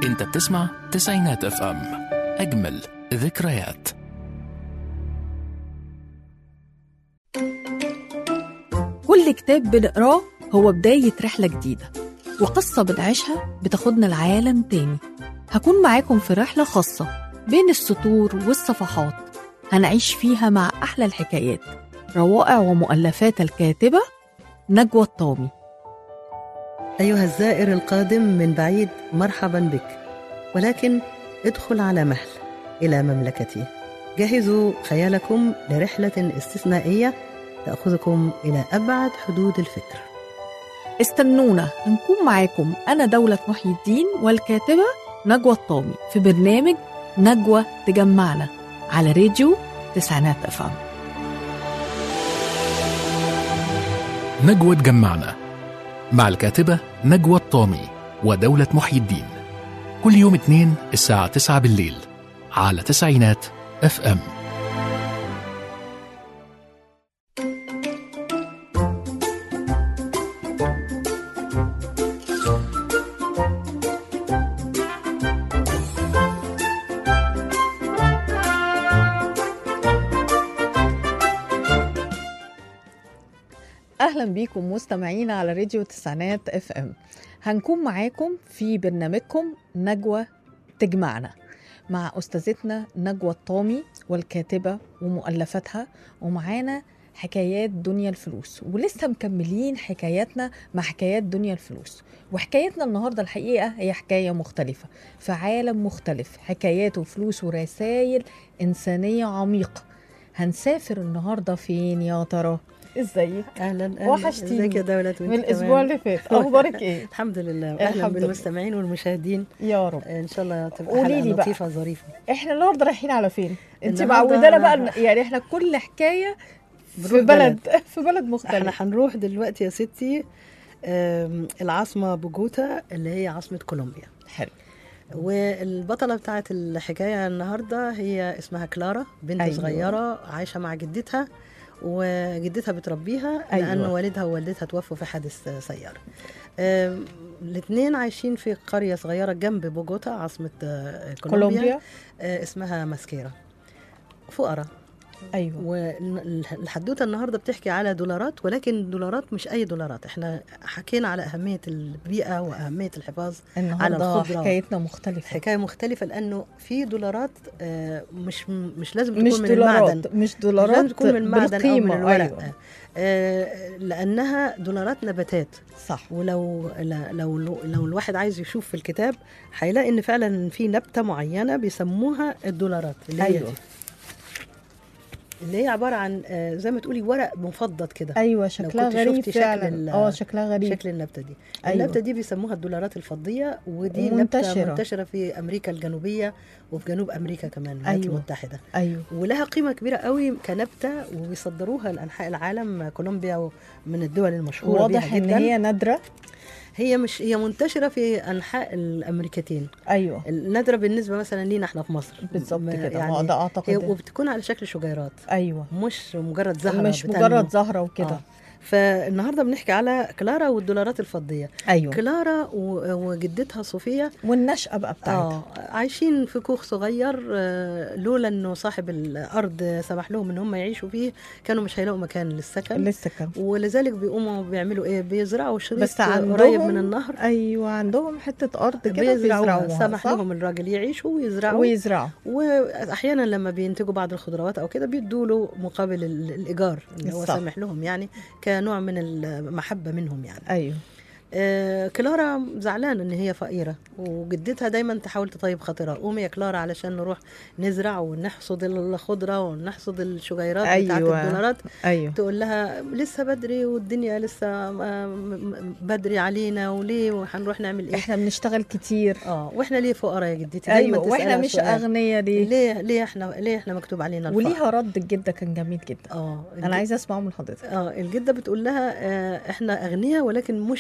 انت بتسمع تسعينات اف ام اجمل ذكريات كل كتاب بنقراه هو بداية رحلة جديدة وقصة بنعيشها بتاخدنا لعالم تاني هكون معاكم في رحلة خاصة بين السطور والصفحات هنعيش فيها مع أحلى الحكايات روائع ومؤلفات الكاتبة نجوى الطامي أيها الزائر القادم من بعيد مرحبا بك ولكن ادخل على مهل إلى مملكتي جهزوا خيالكم لرحلة استثنائية تأخذكم إلى أبعد حدود الفكر استنونا هنكون معاكم أنا دولة محي الدين والكاتبة نجوى الطامي في برنامج نجوى تجمعنا على راديو تسعينات أفهم نجوى تجمعنا مع الكاتبة نجوى الطامي ودولة محي الدين كل يوم اثنين الساعة 9 بالليل على تسعينات اف ام اهلا بيكم مستمعينا على راديو تسعينات اف ام هنكون معاكم في برنامجكم نجوى تجمعنا مع استاذتنا نجوى الطامي والكاتبه ومؤلفاتها ومعانا حكايات دنيا الفلوس ولسه مكملين حكاياتنا مع حكايات دنيا الفلوس وحكايتنا النهارده الحقيقه هي حكايه مختلفه في عالم مختلف حكايات وفلوس ورسائل انسانيه عميقه هنسافر النهارده فين يا ترى ازيك أهلا أهلا وحشتيني. ازيك يا دولة وانت من الاسبوع كمان؟ اللي فات اخبارك ايه الحمد لله وأهلا الحمد لله. بالمستمعين والمشاهدين يا رب إن شاء الله تبقى قولي حلقة لي بقى. لطيفة ظريفة احنا النهارده رايحين على فين انت النهاردة- معودانا بقى إن- يعني احنا كل حكايه في بنروح بلد في بلد احنا مختلف هنروح دلوقتي يا ستي آم، العاصمة بوجوتا اللي هي عاصمة كولومبيا حلو والبطلة بتاعت الحكاية النهاردة هي اسمها كلارا بنت أيوة. أيوة. صغيرة عايشة مع جدتها وجدتها بتربيها أيوة. أيوة. لأن والدها ووالدتها توفوا في حادث سيارة الاثنين عايشين في قرية صغيرة جنب بوجوتا عاصمة آه، كولومبيا, كولومبيا آه، اسمها ماسكيرا فقراء ايوه والحدوته النهارده بتحكي على دولارات ولكن دولارات مش اي دولارات احنا حكينا على اهميه البيئه واهميه الحفاظ النهارده الخضرة. حكايتنا مختلفه حكايه مختلفه لانه في دولارات آه، مش مش لازم تكون مش من المعدن دولارات مش مش دولارات لازم تكون من المعدن او من بالقيمة، الورق أيوة. آه، لانها دولارات نباتات صح ولو لا- لو لو الواحد عايز يشوف في الكتاب هيلاقي ان فعلا في نبته معينه بيسموها الدولارات اللي هي ايوه دي. اللي هي عباره عن آه، زي ما تقولي ورق مفضد كده ايوه شكلها كنت غريب شفتي شكل فعلا ال- اه شكلها غريب شكل النبته دي أيوة. النبته دي بيسموها الدولارات الفضيه ودي ومنتشرة. نبته منتشره في امريكا الجنوبيه وفي جنوب امريكا كمان الولايات أيوة. المتحده ايوه ولها قيمه كبيره قوي كنبته وبيصدروها لانحاء العالم كولومبيا من الدول المشهوره واضح بيها ان جدا هي نادره هي مش هي منتشره في انحاء الامريكتين ايوه النادره بالنسبه مثلا لينا احنا في مصر بالظبط ما- كده يعني يعني ده هي اعتقد وبتكون على شكل شجيرات ايوه مش مجرد زهره مش بتنمو. مجرد زهره وكده آه. فالنهارده بنحكي على كلارا والدولارات الفضيه ايوه كلارا و- وجدتها صوفيا والنشأة بقى بتاعتها اه عايشين في كوخ صغير آه، لولا انه صاحب الارض سمح لهم ان هم يعيشوا فيه كانوا مش هيلاقوا مكان للسكن لسه كان ولذلك بيقوموا بيعملوا ايه بيزرعوا شريط بس عندهم قريب من النهر ايوه عندهم حته ارض كده بيزرعوها بيزرعوها سمح صح؟ لهم الراجل يعيشوا ويزرعوا ويزرعوا واحيانا لما بينتجوا بعض الخضروات او كده بيدوا له مقابل ال- الايجار اللي هو صح. سامح لهم يعني كنوع من المحبه منهم يعني ايوه آه كلارا زعلانه ان هي فقيره وجدتها دايما تحاول تطيب خاطرها قومي يا كلارا علشان نروح نزرع ونحصد الخضره ونحصد الشجيرات بتاعت أيوة. الدولارات ايوه تقول لها لسه بدري والدنيا لسه آه، م- م- بدري علينا وليه وهنروح نعمل ايه احنا بنشتغل كتير اه واحنا ليه فقراء يا جدتي دايما ايوه واحنا تسألها مش سؤال. اغنياء ليه ليه ليه احنا ليه احنا مكتوب علينا الفقر وليها رد الجده كان جميل جدا اه انا عايزه اسمعه من حضرتك اه الجده بتقول لها آه احنا اغنياء ولكن مش بالفلوس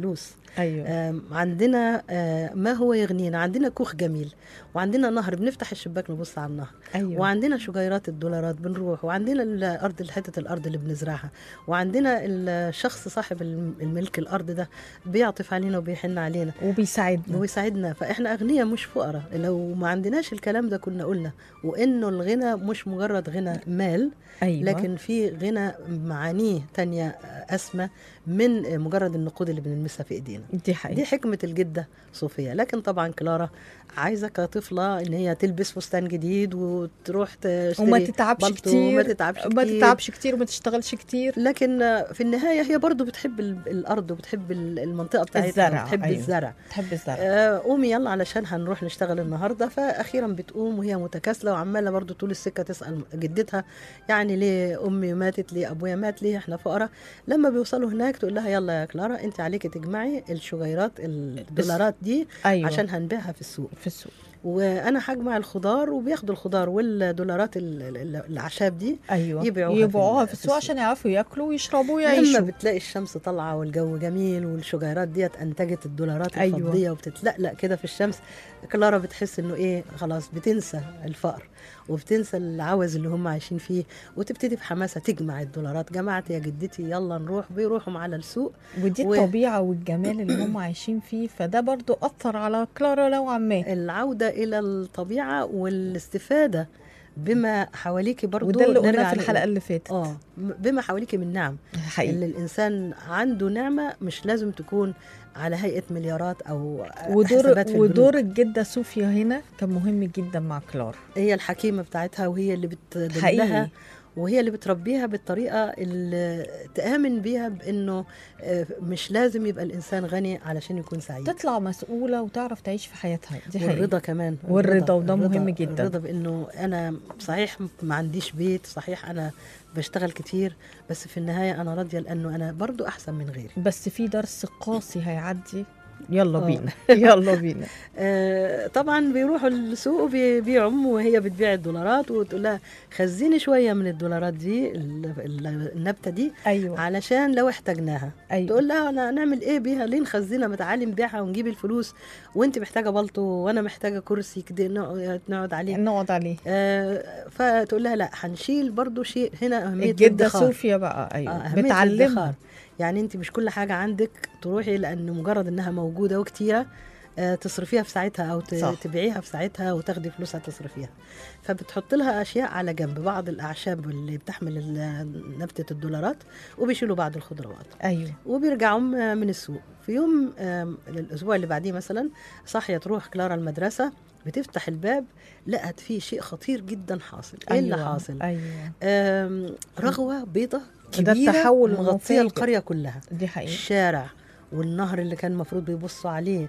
فلوس ايوه آم، عندنا آه، ما هو يغنينا عندنا كوخ جميل وعندنا نهر بنفتح الشباك نبص على النهر ايوه وعندنا شجيرات الدولارات بنروح وعندنا الارض حته الارض اللي بنزرعها وعندنا الشخص صاحب الم- الملك الارض ده بيعطف علينا وبيحن علينا وبيساعدنا ويساعدنا فاحنا اغنياء مش فقراء لو ما عندناش الكلام ده كنا قلنا وانه الغنى مش مجرد غنى مال ايوه لكن في غنى معانيه تانية اسمى من مجرد النقود اللي بنلمسها في ايدينا دي حقيقة دي حكمة الجدة صوفيا لكن طبعا كلارا عايزة كطفلة ان هي تلبس فستان جديد وتروح تشتري وما تتعبش بلطو كتير وما تتعبش ما كتير. تتعبش كتير وما تشتغلش كتير لكن في النهاية هي برضو بتحب ال- الأرض وبتحب ال- المنطقة بتاعتها الزرع، وبتحب أيوة. الزرع تحب الزرع آه، قومي يلا علشان هنروح نشتغل النهارده فاخيرا بتقوم وهي متكاسله وعماله برضو طول السكه تسال جدتها يعني ليه امي ماتت ليه ابويا مات ليه احنا فقراء لما بيوصلوا هناك تقول لها يلا يا كلارا انت عليكي تجمعي الشجيرات الدولارات دي ايوه عشان هنبيعها في السوق في السوق وانا هجمع الخضار وبياخدوا الخضار والدولارات ال- ال- الاعشاب دي ايوه يبيعوها في يبيعوها ال- في في السوق السوق. عشان يعرفوا ياكلوا ويشربوا لما ويعيشوا بتلاقي الشمس طالعه والجو جميل والشجيرات ديت انتجت الدولارات أيوة. الفضيه وبتتلقلق كده في الشمس كلارا بتحس انه ايه خلاص بتنسى الفقر وبتنسى العوز اللي هم عايشين فيه وتبتدي بحماسه تجمع الدولارات جمعت يا جدتي يلا نروح بيروحوا على السوق ودي و- الطبيعة والجمال اللي هم عايشين فيه فده برضو أثر على كلارا نوعا ما العوده الى الطبيعه والاستفاده بما حواليكي برضو وده اللي قلناه نرجع في ل- الحلقة اللي فاتت اه بما حواليكي من نعم حقيقي اللي الانسان عنده نعمه مش لازم تكون على هيئه مليارات او ودور حسابات في ودور البنوك. الجدة صوفيا هنا كان مهم جدا مع كلارا هي الحكيمه بتاعتها وهي اللي بتدلها حقيقي وهي اللي بتربيها بالطريقه اللي تامن بيها بانه آه، مش لازم يبقى الانسان غني علشان يكون سعيد تطلع مسؤولة وتعرف تعيش في حياتها دي حقيقي والرضا كمان والرضا، وده الرضا- مهم جدا. الرضا بانه انا صحيح ما عنديش بيت صحيح انا بشتغل كتير بس في النهايه انا راضيه لانه انا برضو احسن من غيري بس في درس قاسي هيعدي يلا آه. بينا يلا بينا آه، طبعا بيروحوا السوق وبيبيعوا وهي بتبيع الدولارات وتقول لها خزيني شويه من الدولارات دي ال- ال- النبته دي ايوه علشان لو احتاجناها ايوه تقول لها انا نعمل ايه بيها ليه نخزنها ما تعالي نبيعها ونجيب الفلوس وانت محتاجه بلطو وانا محتاجه كرسي كده نقعد نقعد عليه نقعد عليه آه فتقول لها لا هنشيل برضو شيء هنا اهميه الجدة الادخار. صوفيا بقى ايوه آه، أهمية بتعلمها الادخار. يعني انت مش كل حاجه عندك تروحي لان مجرد انها موجوده وكتيره آه، تصرفيها في ساعتها او ت- صح. تبيعيها في ساعتها وتاخدي فلوسها تصرفيها فبتحط لها اشياء على جنب بعض الاعشاب اللي بتحمل ال- نبته الدولارات وبيشيلوا بعض الخضروات ايوه وبيرجعوا م- من السوق في يوم آم، الاسبوع اللي بعديه مثلا صاحيه تروح كلارا المدرسه بتفتح الباب لقت فيه شيء خطير جدا حاصل ايه اللي أيوة. حاصل ايوه آم، رغوه بيضه ده كبيره التحول مغطيه المفاجئ. القريه كلها دي حقيقة الشارع والنهر اللي كان المفروض بيبصوا عليه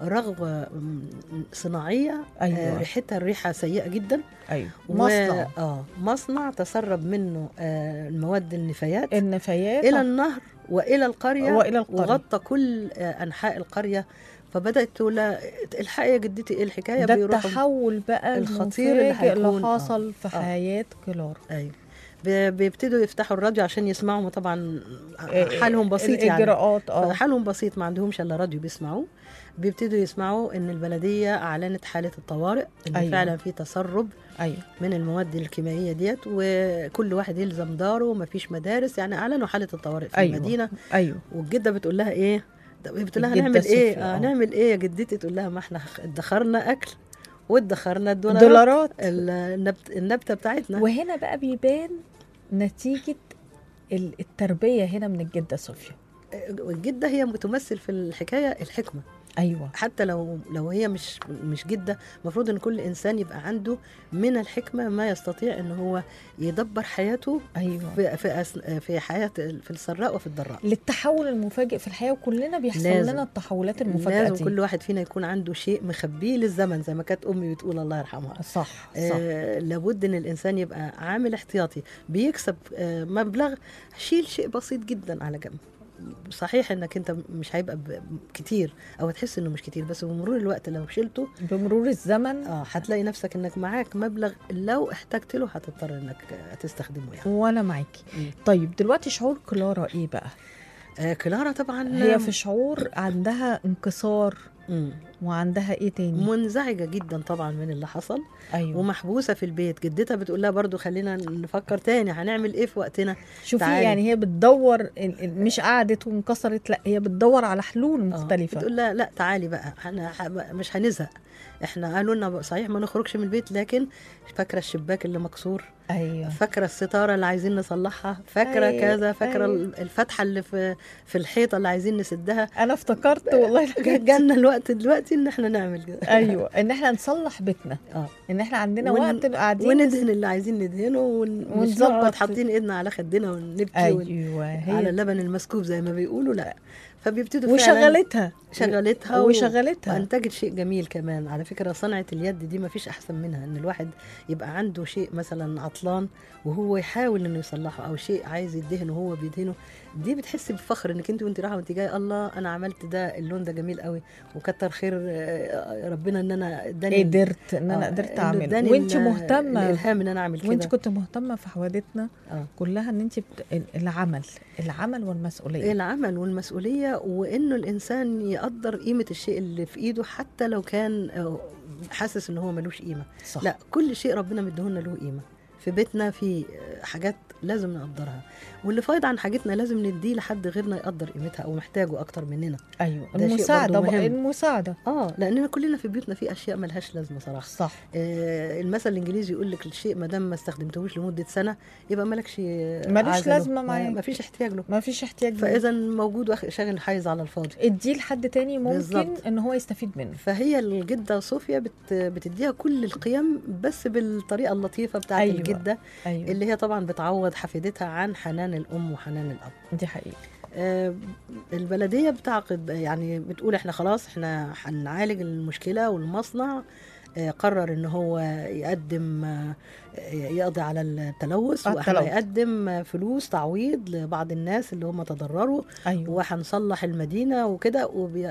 رغوه م- صناعيه أيوة. آه، ريحتها الريحه سيئه جدا ايوه و- مصنع اه مصنع تسرب منه آه، المواد النفايات النفايات الى النهر والى القريه وإلى القرية. وغطى كل آه، انحاء القريه فبدات تقول لها الحقي يا جدتي ايه الحكايه ده بيروحوا التحول بقى الخطير اللي المفاجئ اللي هيكون- آه. حصل في آه. حياة كلارا ايوه ب- بيبتدوا يفتحوا الراديو عشان يسمعوا ما طبعا إيه، حالهم بسيط يعني الاجراءات اه حالهم بسيط ما عندهمش الا راديو بيسمعوه بيبتدوا يسمعوا ان البلديه اعلنت حاله الطوارئ ان أيوة. أيوة. فعلا في تسرب ايوه من المواد الكيميائيه ديت وكل واحد يلزم داره ومفيش مدارس يعني اعلنوا حاله الطوارئ في أيوة. المدينه ايوه والجده بتقول لها ايه طب بتقول لها الجدة نعمل ايه صوفيا، آه. آه نعمل ايه يا جدتي تقول لها ما احنا ادخرنا اكل وادخرنا الدولارات دولارات ال- النبت النبته بتاعتنا وهنا بقى بيبان نتيجة ال- التربية هنا من الجدة صوفيا الجده هي تمثل في الحكايه الحكمه ايوه حتى لو لو هي مش مش جده المفروض ان كل انسان يبقى عنده من الحكمه ما يستطيع ان هو يدبر حياته ايوه في في, أس- في حياه في السراء وفي الضراء للتحول المفاجئ في الحياة وكلنا بيحصل لازم. لنا التحولات المفاجئة لازم دي كل واحد فينا يكون عنده شيء مخبيه للزمن زي ما كانت امي بتقول الله يرحمها صح صح آه لابد ان الانسان يبقى عامل احتياطي بيكسب آه مبلغ شيل شيء بسيط جدا على جنب صحيح انك انت مش هيبقى ب- كتير او تحس انه مش كتير بس بمرور الوقت لو شلته بمرور الزمن اه هتلاقي نفسك انك معاك مبلغ لو احتجت له هتضطر انك آه، تستخدمه يعني وانا معاكي مم. طيب دلوقتي شعور كلارا ايه بقى آه كلارا طبعا هي في شعور عندها انكسار مم. وعندها ايه تاني منزعجه جدا طبعا من اللي حصل ايوه ومحبوسه في البيت جدتها بتقول لها برضو خلينا نفكر تاني هنعمل ايه في وقتنا شوفي تعالي. يعني هي بتدور ال- ال- مش قعدت وانكسرت لا هي بتدور على حلول آه، مختلفه بتقول لها لا تعالي بقى احنا ح- مش هنزهق احنا قالوا لنا صحيح ما نخرجش من البيت لكن فاكره الشباك اللي مكسور ايوه فاكره الستاره اللي عايزين نصلحها فاكره أيوة، كذا فاكره أيوة. الفتحه اللي في في الحيطه اللي عايزين نسدها انا افتكرت والله الحاجات دي. جالنا الوقت دلوقتي ان احنا نعمل كده ايوه ان احنا نصلح بيتنا اه ان احنا عندنا ون- وقت قاعدين وندهن اللي عايزين ندهنه ون- مش ونظبط. نقعد حاطين ايدنا على خدنا ونبكي ون... ايوه على هي اللبن المسكوب زي ما بيقولوا لا فبيبتدوا فعلاً وشغلتها شغلتها و- وشغلتها وانتجت شيء جميل كمان على فكره صنعه اليد دي ما فيش احسن منها ان الواحد يبقى عنده شيء مثلا عطلان وهو يحاول انه يصلحه او شيء عايز يدهنه وهو بيدهنه دي بتحسي بفخر انك انت وانت رايحه وانت جايه الله انا عملت ده اللون ده جميل قوي وكتر خير آه، ربنا ان انا اداني قدرت ان انا آه، قدرت إنه اعمل اداني وانت ال- مهتمه الالهام ان انا اعمل كده وانت كنت مهتمه في حوادثنا آه. كلها ان انت بت... العمل العمل والمسؤوليه العمل والمسؤوليه وانه الانسان يقدر قيمه الشيء اللي في ايده حتى لو كان آه، حاسس ان هو ملوش قيمه صح لا كل شيء ربنا مديهولنا له قيمه في بيتنا في حاجات لازم نقدرها واللي فايض عن حاجتنا لازم نديه لحد غيرنا يقدر قيمتها او محتاجه اكتر مننا ايوه ده شيء المساعده برضو بقى مهم. المساعده اه لاننا كلنا في بيوتنا في اشياء ملهاش لازمه صراحه صح آه المثل الانجليزي يقول لك الشيء ما دام ما استخدمتهوش لمده سنه يبقى مالكش ملوش عازله. لازمة معاك. ما فيش احتياج له ما فيش احتياج ليه. فاذا موجود واخ- شاغل حيز على الفاضي اديه لحد تاني ممكن بالظبط. ان هو يستفيد منه فهي الجده صوفيا بت بتديها كل القيم بس بالطريقه اللطيفه بتاعت أيوة. أيوة. الجده ايوه اللي هي طبعا بتعوض حفيدتها عن حنان الام وحنان الاب دي حقيقه آه، البلديه بتعقد يعني بتقول احنا خلاص احنا هنعالج المشكله والمصنع آه، قرر ان هو يقدم آه، يقضي على التلوث على واحنا التلوث. يقدم آه، فلوس تعويض لبعض الناس اللي هم تضرروا ايوه وهنصلح المدينه وكده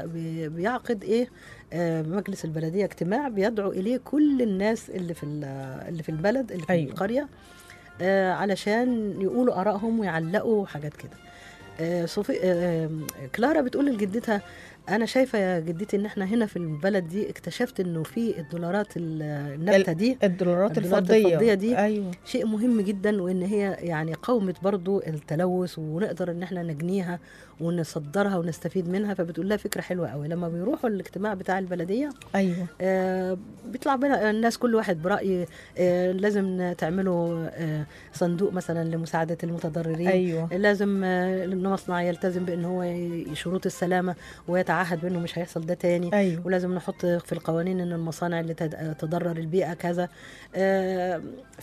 وبيعقد ايه آه، مجلس البلديه اجتماع بيدعو اليه كل الناس اللي في ال- اللي في البلد اللي في أيوة. أيوة. القريه آه، علشان يقولوا ارائهم ويعلقوا وحاجات كده آه، صوفي آه، كلارا بتقول لجدتها انا شايفه يا جدتي ان احنا هنا في البلد دي اكتشفت انه في الدولارات ال- النبته دي الدولارات الدولارات الفضيه الفضية دي ايوه شيء مهم جدا وان هي يعني قاومت برضو التلوث ونقدر ان احنا نجنيها ونصدرها ونستفيد منها فبتقول لها فكره حلوه قوي لما بيروحوا الاجتماع بتاع البلديه ايوه آه بيطلع بنا الناس كل واحد براي آه لازم تعملوا آه صندوق مثلا لمساعده المتضررين ايوه لازم آه، المصنع يلتزم بان هو ي- شروط السلامه ويتعهد بانه مش هيحصل ده تاني ايوه ولازم نحط في القوانين ان المصانع اللي تد- تضرر البيئه كذا آه،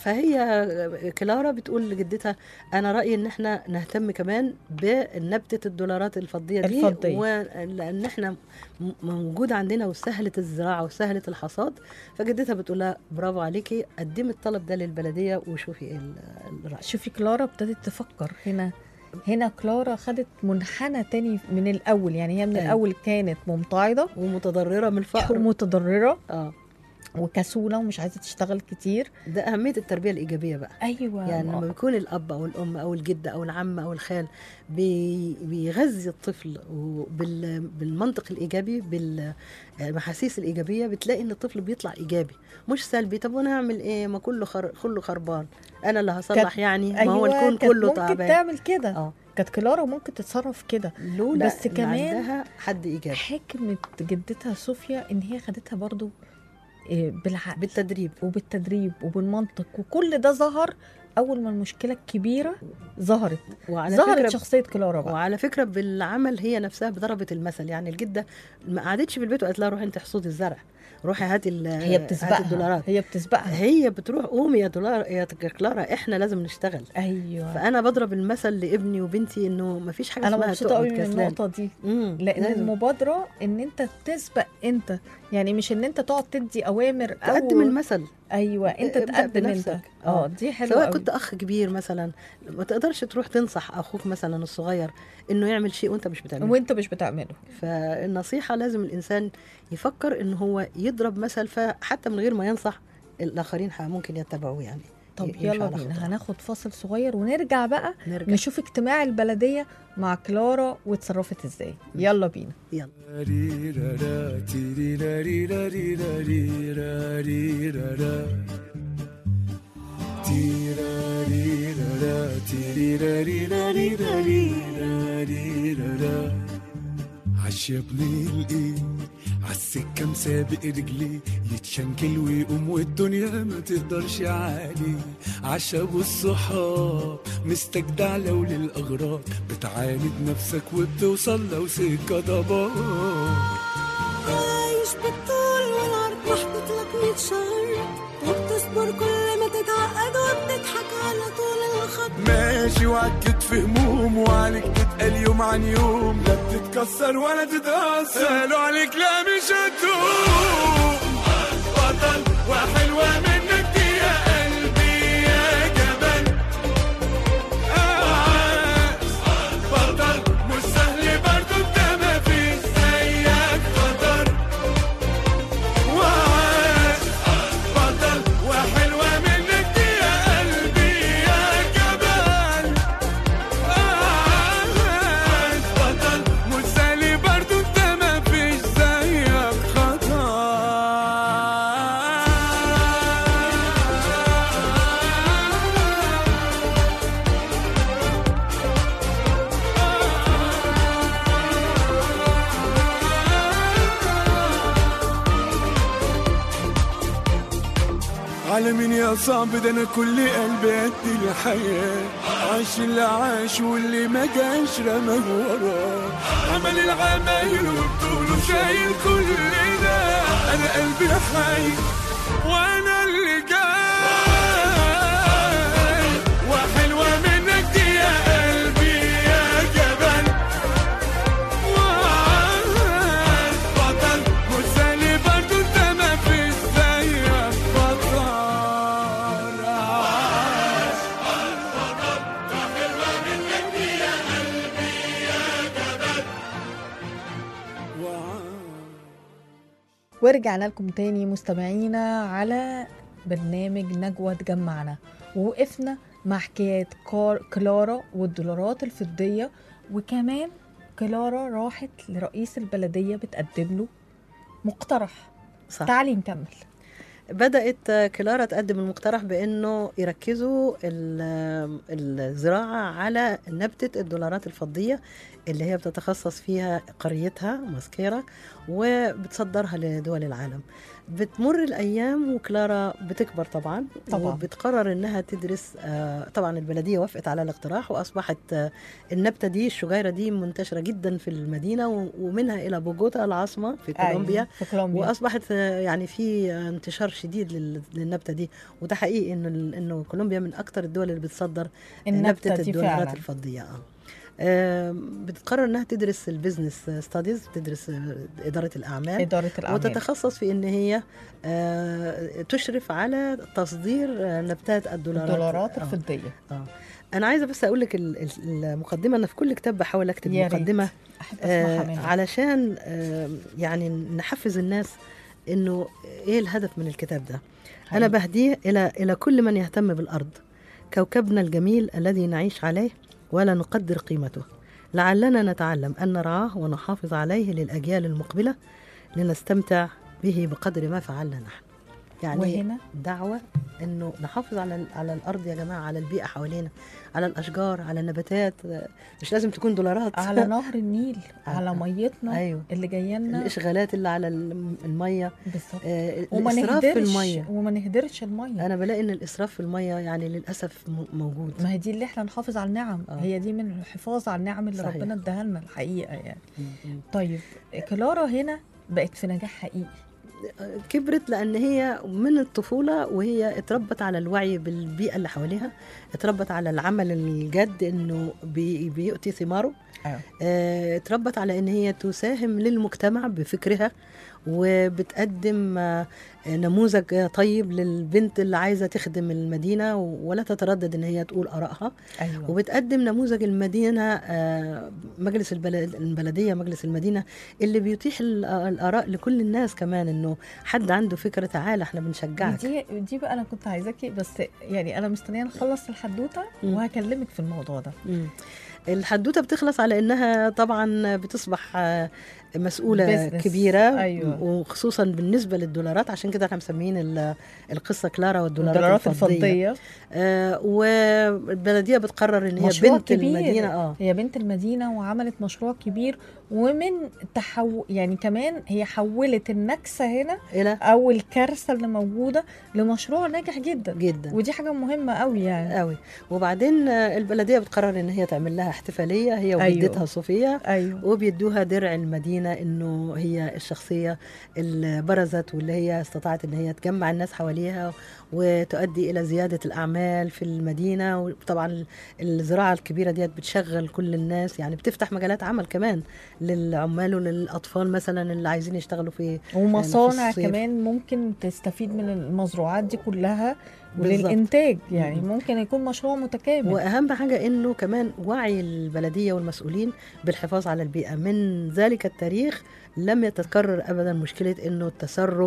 فهي كلارا بتقول لجدتها انا رايي ان احنا نهتم كمان بنبته الدولارات الفضيه دي الفضية. ولان احنا م- موجود عندنا وسهلت الزراعه وسهلت الحصاد فجدتها بتقول لها برافو عليكي قدمي الطلب ده للبلديه وشوفي ايه ال- الراي شوفي كلارا ابتدت تفكر هنا هنا كلارا خدت منحنى تاني من الاول يعني هي من أيوة. الاول كانت ممتعضه ومتضرره من الفقر ومتضرره اه وكسوله ومش عايزه تشتغل كتير ده اهميه التربيه الايجابيه بقى ايوه يعني ما- لما بيكون الاب او الام او الجد او العم او الخال بي بيغذي الطفل وبال- بالمنطق الايجابي بالمحاسيس الايجابيه بتلاقي ان الطفل بيطلع ايجابي مش سلبي طب وانا اعمل ايه ما كله خر... كله خربان انا اللي هصلح كانت- يعني ما ايوه هو الكون كانت كله ممكن تعبان تعمل كده اه كانت كلارا ممكن تتصرف كده لولا بس إن كمان عندها حد ايجابي حكمه جدتها صوفيا ان هي خدتها برضو إيه، بالعقل بالتدريب وبالتدريب وبالمنطق وكل ده ظهر اول ما المشكله الكبيره ظهرت وعلى ظهرت فكره شخصيه كلارا بقى وعلى فكره بالعمل هي نفسها ضربت المثل يعني الجده ما قعدتش في البيت وقالت لها روحي انت حصودي الزرع روحي هاتي ال- هي هاتي بتسبقها الدولارات هي بتسبقها هي بتروح قومي يا دولار يا كلارا احنا لازم نشتغل ايوه فانا بضرب المثل لابني وبنتي انه ما فيش حاجه انا اسمها مبسوطه تقعد قوي من كسلان النقطه دي مم، لان لازم. المبادره ان انت تسبق انت يعني مش ان انت تقعد تدي اوامر او تقدم المثل ايوه انت ابدأ تقدم انت بنفسك. اه آه. دي حلوه سواء قوي. كنت اخ كبير مثلا ما تقدرش تروح تنصح اخوك مثلا الصغير انه يعمل شيء وانت مش بتعمله وانت مش بتعمله فالنصيحه لازم الانسان يفكر ان هو يضرب مثل فحتى من غير ما ينصح الاخرين ح- ممكن يتبعوه يعني طب يمشي يلا على بينا خطاه. هناخد فاصل صغير ونرجع بقى نرجع نشوف اجتماع البلديه مع كلارا واتصرفت ازاي يلا بينا يلا ريرارا، تيريراريرا، ريراريرا، ريرارا. تيراريرارا، تيريراريرا، ريراريرا، ريرارا. عش يا ابني الايه عالسكة مسابق رجليه يتشنكل ويقوم والدنيا ما تقدرش عليه عشا والصحاب مستجدع لو للأغراض بتعاند نفسك وبتوصل لو سكة ضباب عايش بالطول والعرض محطوط لك مية شهر وبتصبر كل ما تتعقد وبتضحك على طول الخط ماشي وعكت في هموم وعليك تتقل يوم عن يوم لا بتتكسر ولا تتأثر قالوا عليك لا مش هتقوم بطل وحلوة منك دي يا قلبي يا جبل عاش بطل مش سهل برضو انت ما فيش زيك خطر وعاش بطل وحلوة منك دي يا قلبي يا جبل عاش بطل مش سهل برضو انت ما فيش زيك خطر على مين يا صعب ده انا كل قلبي قد الحياة عاش اللي عاش واللي ما جاش رماه وراه عمل العمايل وبطوله شايل كل ده انا قلبي حي وانا اللي جاي وحلوة منك دي يا قلبي يا جبل وعاش بطل مش سهل برضو انت ما فيش زيك بطل عاش ورجعنا لكم تاني مستمعينا على برنامج نجوى تجمعنا ووقفنا مع حكاية كار- كلارا والدولارات الفضية وكمان كلارا راحت لرئيس البلدية بتقدم له مقترح صح تعالي نكمل بدأت كلارا تقدم المقترح بأنه يركزوا ال- الزراعة على نبتة الدولارات الفضية اللي هي بتتخصص فيها قريتها ماسكيرا وبتصدرها لدول العالم بتمر الأيام وكلارا بتكبر طبعا طبعاً. وبتقرر إنها تدرس آه، طبعا البلدية وافقت على الاقتراح وأصبحت آه، النبتة دي الشجيرة دي منتشرة جدا في المدينة و- ومنها إلى بوجوتا العاصمة في كولومبيا أيوة، في كولومبيا واصبحت آه، يعني في آه، انتشار شديد لل- للنبته دي وده حقيقي انه ال- انه كولومبيا من اكثر الدول اللي بتصدر النبتة نبته دي الدولارات فعلا الفضيه اه آم، بتقرر انها تدرس البيزنس ستاديز تدرس آه، اداره الاعمال إدارة الأعمال وتتخصص في ان هي آه، تشرف على تصدير آه، نبتات الدولارات الدولارات آه. الفضية آه. انا عايزه بس اقول لك ال- ال- المقدمه انا في كل كتاب بحاول اكتب يا ريت. مقدمه أحب أسمعها آه منك علشان آه يعني نحفز الناس انه ايه الهدف من الكتاب ده انا حقيقي. بهديه الى الى كل من يهتم بالارض كوكبنا الجميل الذي نعيش عليه ولا نقدر قيمته لعلنا نتعلم ان نرعاه ونحافظ عليه للاجيال المقبله لنستمتع به بقدر ما فعلنا نحن يعني وهنا دعوة انه نحافظ على على الارض يا جماعه على البيئه حوالينا على الاشجار على النباتات مش لازم تكون دولارات على نهر النيل على آه. ميتنا ايوه اللي جايه لنا الاشغالات اللي على الم- الميه بالظبط آه، وما الاسراف في نهدرش الميه وما نهدرش الميه انا بلاقي ان الاسراف في الميه يعني للاسف م- موجود ما هي دي اللي احنا نحافظ على النعم آه. هي دي من الحفاظ على النعم اللي صحيح. ربنا اداها لنا الحقيقه يعني م- م. طيب كلارا هنا بقت في نجاح حقيقي كبرت لان هي من الطفوله وهي اتربت على الوعي بالبيئه اللي حواليها اتربت على العمل الجد انه بي- بيؤتي ثماره أيوة. آه، اتربت على ان هي تساهم للمجتمع بفكرها وبتقدم آه، نموذج آه، طيب للبنت اللي عايزه تخدم المدينه ولا تتردد ان هي تقول ارائها ايوه وبتقدم نموذج المدينه آه، مجلس البلد البلديه مجلس المدينه اللي بيتيح ال- الاراء لكل الناس كمان انه حد عنده فكره تعالى احنا بنشجعك دي دي بقى انا كنت عايزاكي بس يعني انا مستنيه نخلص الحدوته مم. وهكلمك في الموضوع ده مم. الحدوته بتخلص على انها طبعا بتصبح آه، مسؤوله Business. كبيره أيوة. وخصوصا بالنسبه للدولارات عشان كده احنا مسميين ال- القصه كلارا والدولارات, الدولارات الفضيه, الفضيه آه والبلديه بتقرر ان هي مشروع بنت كبير. المدينه اه هي بنت المدينه وعملت مشروع كبير ومن تحو يعني كمان هي حولت النكسه هنا الى او الكارثه اللي موجوده لمشروع ناجح جدا جدا ودي حاجه مهمه قوي يعني قوي وبعدين آه، البلديه بتقرر ان هي تعمل لها احتفاليه هي أيوة. وجدتها صوفيا ايوه وبيدوها درع المدينة إنه هي الشخصية اللي برزت واللي هي استطاعت إن هي تجمع الناس حواليها وتؤدي إلى زيادة الأعمال في المدينة وطبعا الزراعة الكبيرة ديت بتشغل كل الناس يعني بتفتح مجالات عمل كمان للعمال وللأطفال مثلا اللي عايزين يشتغلوا في ومصانع في الصيف. كمان ممكن تستفيد من المزروعات دي كلها بالظبط. وللانتاج يعني مم. ممكن يكون مشروع متكامل واهم حاجه انه كمان وعي البلديه والمسؤولين بالحفاظ على البيئه من ذلك التاريخ لم يتكرر ابدا مشكله انه تسرب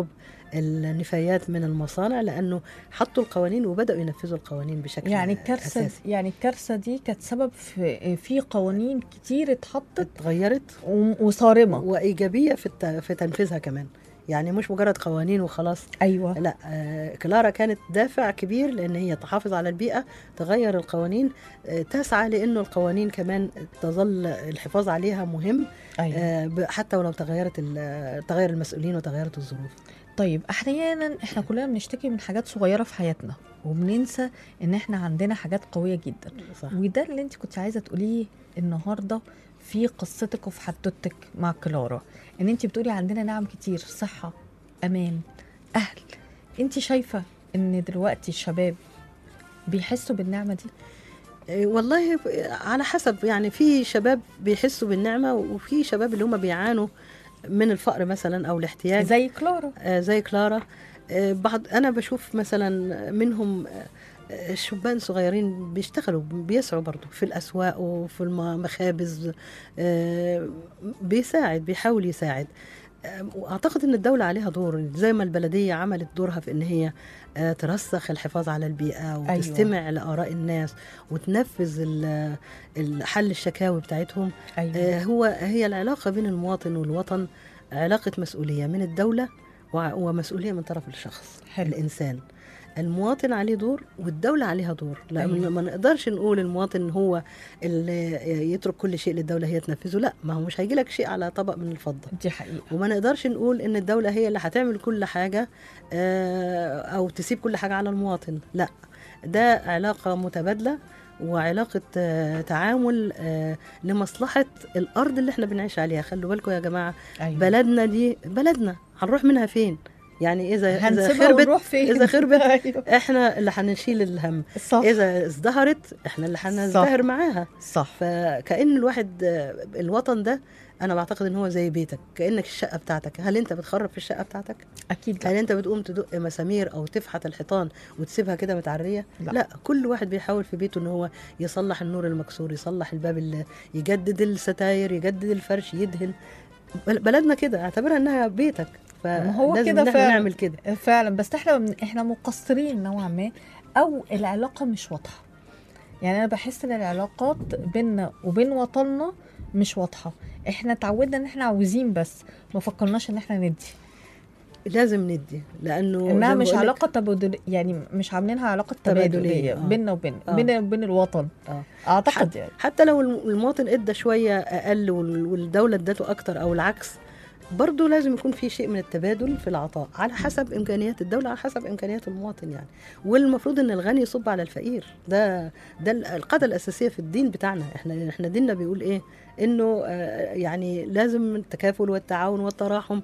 النفايات من المصانع لانه حطوا القوانين وبداوا ينفذوا القوانين بشكل يعني الكارثه اساسي يعني الكارثه دي كانت سبب في في قوانين كتير اتحطت اتغيرت و- وصارمه وايجابيه في الت- في تنفيذها كمان يعني مش مجرد قوانين وخلاص ايوه لا آه، كلارا كانت دافع كبير لان هي تحافظ على البيئه تغير القوانين آه، تسعى لانه القوانين كمان تظل الحفاظ عليها مهم ايوه آه، ب- حتى ولو تغيرت ال- تغير المسؤولين وتغيرت الظروف طيب احيانا احنا كلنا بنشتكي من حاجات صغيره في حياتنا وبننسى ان احنا عندنا حاجات قويه جدا صح وده اللي انت كنت عايزه تقوليه النهارده في قصتك وفي حدوتك مع كلارا ان انت بتقولي عندنا نعم كتير صحه امان اهل انت شايفه ان دلوقتي الشباب بيحسوا بالنعمه دي آه، والله ب- على حسب يعني في شباب بيحسوا بالنعمه وفي شباب اللي هم بيعانوا من الفقر مثلا او الاحتياج زي كلارا آه، زي كلارا آه، بعض انا بشوف مثلا منهم آه، آه، شبان صغيرين بيشتغلوا بيسعوا برضو في الاسواق وفي المخابز آه، بيساعد بيحاول يساعد آه، واعتقد ان الدوله عليها دور زي ما البلديه عملت دورها في ان هي آه، ترسخ الحفاظ على البيئه وتستمع أيوة. لاراء الناس وتنفذ ال- ال- حل الشكاوي بتاعتهم ايوه آه، هو هي العلاقة بين المواطن والوطن علاقة مسؤولية من الدولة وع- ومسؤولية من طرف الشخص حلو. الإنسان المواطن عليه دور والدولة عليها دور لأن أيوة. ما نقدرش نقول المواطن هو اللي يترك كل شيء للدولة هي تنفذه لا ما هو مش هيجي لك شيء على طبق من الفضة دي حقيقه وما نقدرش نقول ان الدولة هي اللي هتعمل كل حاجة آه، او تسيب كل حاجة على المواطن لا ده علاقة متبادلة وعلاقة آه، تعامل آه، لمصلحة الأرض اللي احنا بنعيش عليها خلوا بالكم يا جماعة أيوة. بلدنا دي بلدنا هنروح منها فين يعني إذا إذا هنسيبها خربت ونروح فين إذا خربت ايوه احنا اللي هنشيل الهم صح إذا ازدهرت احنا اللي هنزدهر معاها صح فكأن الواحد آه، الوطن ده انا بعتقد ان هو زي بيتك كانك الشقه بتاعتك هل انت بتخرب في الشقه بتاعتك اكيد هل لا. انت بتقوم تدق مسامير او تفحت الحيطان وتسيبها كده متعريه لا. لا كل واحد بيحاول في بيته ان هو يصلح النور المكسور يصلح الباب اللي يجدد الستاير يجدد الفرش يدهن بل- بلدنا كده اعتبرها انها بيتك ما هو فلازم كده ان احنا فعلا. نعمل كده فعلا بس احنا احنا مقصرين نوعا ما او العلاقه مش واضحه يعني انا بحس ان العلاقات بيننا وبين وطننا مش واضحه احنا اتعودنا ان احنا عاوزين بس ما فكرناش ان احنا ندي لازم ندي لانه انها زي ما مش بقولك- علاقه تبادل يعني مش عاملينها علاقه تبادلية، تبادليه آه. بيننا وبين آه. بيننا وبين الوطن آه. اعتقد يعني حتى لو الم- المواطن ادى شويه اقل وال- والدوله ادته اكتر او العكس برضه لازم يكون في شيء من التبادل في العطاء على حسب امكانيات الدوله على حسب امكانيات المواطن يعني والمفروض ان الغني يصب على الفقير ده ده ال- القاعده الاساسيه في الدين بتاعنا احنا احنا ديننا بيقول ايه انه آه، يعني لازم التكافل والتعاون والتراحم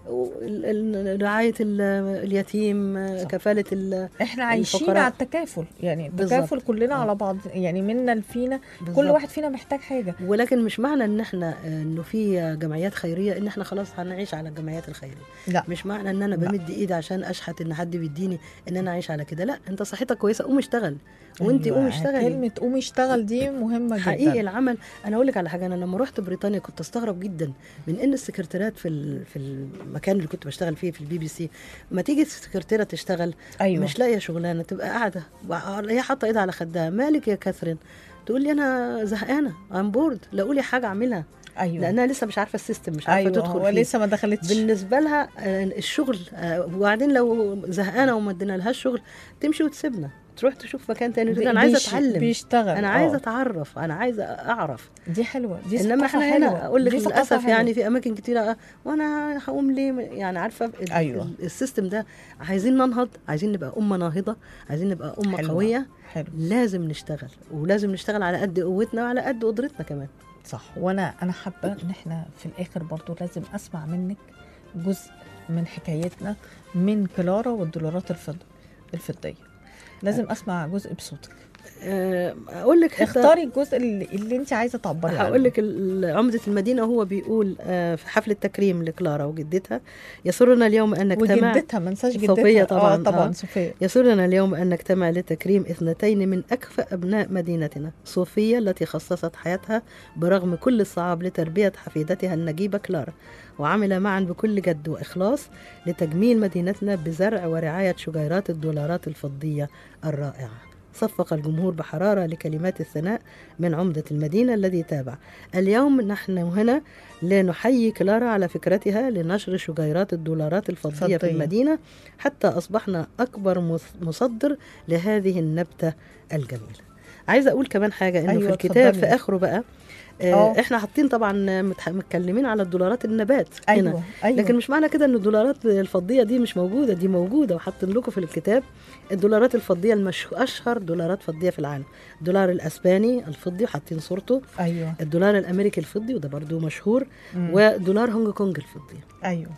ال- ال- رعايه ال- اليتيم آه، صح. كفاله ال- احنا عايشين الفقراء. على التكافل يعني بالظبط. التكافل كلنا آه. على بعض يعني منا لفينا كل بالظبط. واحد فينا محتاج حاجه ولكن مش معنى ان احنا آه، انه في جمعيات خيريه ان احنا خلاص هنعيش على الجمعيات الخيريه لا مش معنى ان انا لا. بمد ايدي عشان اشحت ان حد بيديني ان انا اعيش على كده لا انت صحتك كويسه قوم اشتغل وانت أيوة، قوم اشتغلي كلمه قومي اشتغل دي مهمه حقيقي جدا العمل انا اقول لك على حاجه انا لما رحت بريطانيا كنت استغرب جدا من ان السكرتيرات في ال- في المكان اللي كنت بشتغل فيه في البي بي سي ما تيجي السكرتيره تشتغل ايوه مش لاقيه شغلانه تبقى قاعده وع- هي حاطه ايدها على خدها مالك يا كاثرين تقول لي انا زهقانه ام بورد لا قولي حاجه اعملها ايوه لانها لسه مش عارفه السيستم مش عارفه ايوه تدخل هو فيه لسه ما دخلتش بالنسبه لها آه، الشغل آه، وبعدين لو زهقانه وما ادينا لهاش شغل تمشي وتسيبنا تروح تشوف مكان تاني تقول انا عايزه بيش- اتعلم بيشتغل انا آه. عايزه اتعرف انا عايزه اعرف دي حلوه دي انما ثقافة احنا هنا حلوة. اقول لك دي ثقافة للاسف حلوة. يعني في اماكن كتيره آه، وانا هقوم ليه يعني عارفه ال- أيوة. ال- السيستم ده عايزين ننهض عايزين نبقى امه ناهضه عايزين نبقى امه حلوة. قويه حلو لازم نشتغل ولازم نشتغل على قد قوتنا وعلى قد قدرتنا كمان صح وانا انا حابه ان احنا في الاخر برضو لازم اسمع منك جزء من حكايتنا من كلارا والدولارات الفض الفضيه لازم اسمع جزء بصوتك آه، اقول لك حتى اختاري الجزء اللي, اللي انت عايزه تعبري عنه هقول لك ال- عمدة المدينة هو بيقول آه، في حفل التكريم لكلارا وجدتها يسرنا اليوم أن نجتمع وجدتها ما ننساش جدتها صفية طبعاً، اه طبعا آه. صوفيا يسرنا اليوم أن نجتمع لتكريم اثنتين من أكفأ أبناء مدينتنا صوفيا التي خصصت حياتها برغم كل الصعاب لتربية حفيدتها النجيبة كلارا وعمل معا بكل جد وإخلاص لتجميل مدينتنا بزرع ورعاية شجيرات الدولارات الفضية الرائعة صفق الجمهور بحرارة لكلمات الثناء من عمدة المدينة الذي تابع اليوم نحن هنا لنحيي كلارا على فكرتها لنشر شجيرات الدولارات الفضية في فضية. المدينة حتى أصبحنا أكبر مص- مصدر لهذه النبتة الجميلة عايزة أقول كمان حاجة إنه أيوة، في الكتاب اتفضلي. في آخره بقى آه آه. احنا حاطين طبعا متح- متكلمين على الدولارات النبات هنا ايوه ايوه لكن مش معنى كده ان الدولارات الفضيه دي مش موجوده دي موجوده وحاطين لكم في الكتاب الدولارات الفضيه المش... اشهر دولارات فضيه في العالم الدولار الاسباني الفضي وحاطين صورته ايوه الدولار الامريكي الفضي وده برضو مشهور مم. ودولار هونج كونج الفضي ايوه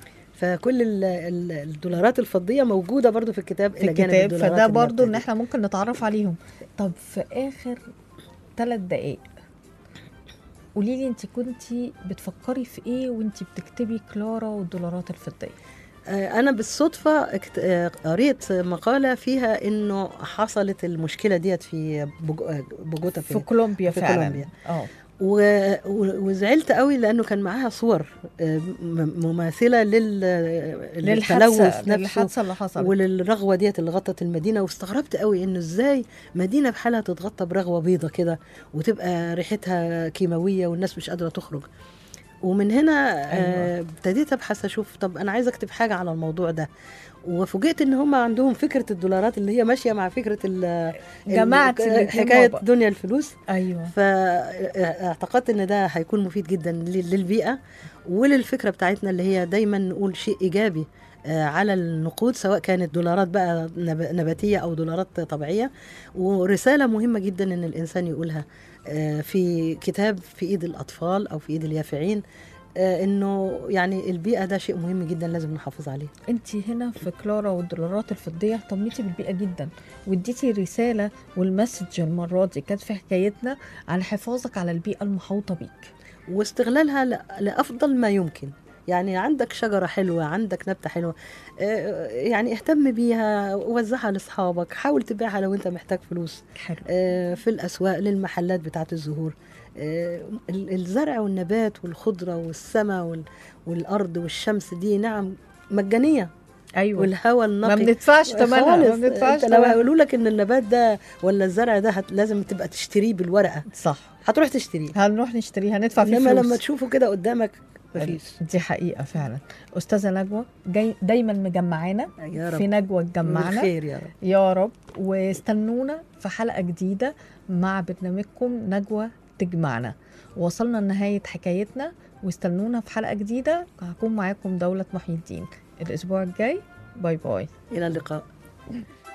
فكل ال- ال- الدولارات الفضيه موجوده برضو في الكتاب في جانب الكتاب الدولارات فده برضو ان النباتية. احنا ممكن نتعرف عليهم طب في اخر ثلاث دقايق قولي لي انت كنتي بتفكري في ايه وانت بتكتبي كلارا والدولارات الفضيه آه، انا بالصدفه اكت- آه، قريت مقاله فيها انه حصلت المشكله ديت في بوج- آه، بوجوتا في في كولومبيا في فعلا كولومبيا. اه و- و- وزعلت قوي لانه كان معاها صور آه، م- مماثله لل للحادثه للتلوث نفسه للحادثه اللي حصلت وللرغوه ديت اللي غطت المدينه واستغربت قوي انه ازاي مدينه بحالها تتغطى برغوه بيضه كده وتبقى ريحتها كيماويه والناس مش قادره تخرج ومن هنا آه، أيوة. ابتديت ابحث اشوف طب انا عايزه اكتب حاجه على الموضوع ده وفوجئت ان هم عندهم فكره الدولارات اللي هي ماشيه مع فكره ال- جماعة ال- الاتنين حكايه مع بعض. دنيا الفلوس ايوه فاعتقدت ان ده هيكون مفيد جدا لل- للبيئه وللفكره بتاعتنا اللي هي دايما نقول شيء ايجابي آه، على النقود سواء كانت دولارات بقى نب- نباتيه او دولارات طبيعيه ورساله مهمه جدا ان الانسان يقولها آه، في كتاب في ايد الاطفال او في ايد اليافعين آه، انه يعني البيئه ده شيء مهم جدا لازم نحافظ عليه انت هنا في كلارا والدولارات الفضيه اهتميتي بالبيئه جدا واديتي رساله والمسج المره دي كانت في حكايتنا عن حفاظك على البيئه المحوطه بيك واستغلالها ل- لافضل ما يمكن يعني عندك شجرة حلوة عندك نبتة حلوة آه، يعني اهتم بيها وزعها لأصحابك حاول تبيعها لو انت محتاج فلوس حلو آه، في الأسواق للمحلات بتاعة الزهور آه، ال- الزرع والنبات والخضرة والسماء وال- والأرض والشمس دي نعم مجانية ايوه والهواء ما النقي بندفعش ثمنها ما خالص بندفعش انت لو ثمنها هيقولوا لك ان النبات ده ولا الزرع ده هت لازم تبقى تشتريه بالورقة صح هتروح تشتريه هنروح نشتريها هندفع فيه انما فلوس لما تشوفه كده قدامك مفيش دي حقيقه فعلا استاذه نجوى جاي دايما مجمعانا يا رب في نجوى تجمعنا خير يا رب يا رب واستنونا في حلقه جديده مع برنامجكم نجوى تجمعنا وصلنا لنهايه حكايتنا واستنونا في حلقه جديده هكون معاكم دوله محي الدين الاسبوع الجاي باي باي الى اللقاء